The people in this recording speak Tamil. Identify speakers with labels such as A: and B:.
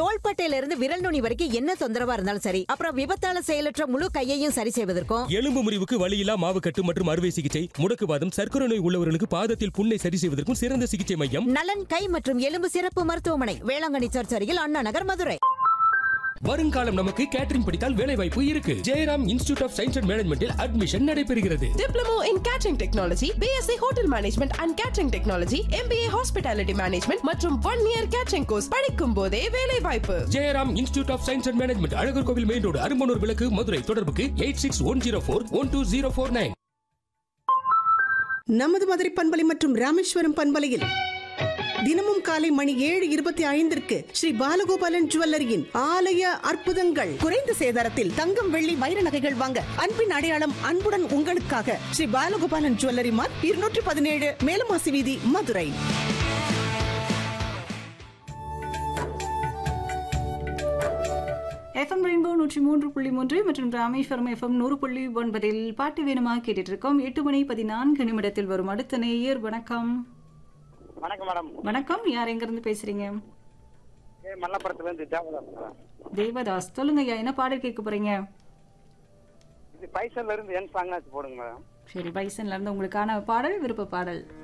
A: தோள்பட்டையில இருந்து விரல் நுனி வரைக்கும் என்ன தொந்தரவா இருந்தாலும் சரி அப்புறம் விபத்தால செயலற்ற முழு கையையும் சரி செய்வதற்கும்
B: எலும்பு முறிவுக்கு வலியில்லா மாவுக்கட்டு மற்றும் அறுவை சிகிச்சை முடக்குவாதம் சர்க்கரை நோய் உள்ளவர்களுக்கு பாதத்தில் புண்ணை சரி செய்வதற்கும் சிறந்த சிகிச்சை மையம்
A: நலன் கை மற்றும் எலும்பு சிறப்பு மருத்துவமனை வேளாங்கண்ணி சர்ச் அருகில் அண்ணா நகர் மதுரை
B: வருங்காலம் நமக்கு கேட்டரிங் படித்தால் வேலை வாய்ப்பு இருக்கு Jayaram Institute of Science and மேனேஜ்மெண்டில் அட்மிஷன் நடைபெறுகிறது
C: Diploma in Catering Technology, BSc Hotel Management and Catering Technology, MBA Hospitality Management மற்றும் ஒன் இயர் கேட்டரிங் கோர்ஸ் படிக்கும் போதே வேலை வாய்ப்பு
B: Jayaram Institute of Science and Management Alagar Kovil main road Arumbanur விளக்கு மதுரை தொடர்புக்கு eight six one zero four one two zero four nine
D: நமது மதுரை பண்பலை மற்றும் ராமேஸ்வரம் பண்பலையில் தினமும் காலை மணி ஏழு இருபத்தி ஐந்திற்கு ஸ்ரீ பாலகோபாலன் ஜுவல்லரியின் ஆலய அற்புதங்கள் குறைந்த சேதாரத்தில் தங்கம் வெள்ளி வைர நகைகள் வாங்க அன்பின் அடையாளம் அன்புடன் உங்களுக்காக ஸ்ரீ பாலகோபாலன் ஜுவல்லரி மார்க் இருநூற்றி பதினேழு மேலமாசி வீதி மதுரை
E: எஃப்எம் ரெயின்போ நூற்றி மூன்று புள்ளி மூன்று மற்றும் ராமேஸ்வரம் எஃப்எம் நூறு புள்ளி ஒன்பதில் பாட்டு வேணுமா கேட்டுட்டு இருக்கோம் எட்டு மணி பதினான்கு நிமிடத்தில் வரும் அடுத்த நேயர் வணக்கம்
F: வணக்கம் மேடம்
E: வணக்கம் யார் எங்கிருந்து பேசுறீங்க
F: ஏ மல்லப்புறத்துல இருந்து தேவதாஸ் மேடம்.
E: தேவதாஸ் சொல்லுங்க ஐயா என்ன பாடல் கேட்க போறீங்க
F: இது பைசல்ல இருந்து என் சாங்காச்சு போடுங்க மேடம்
E: சரி பைசன்ல இருந்து உங்களுக்கான பாடல் விருப்ப பாடல்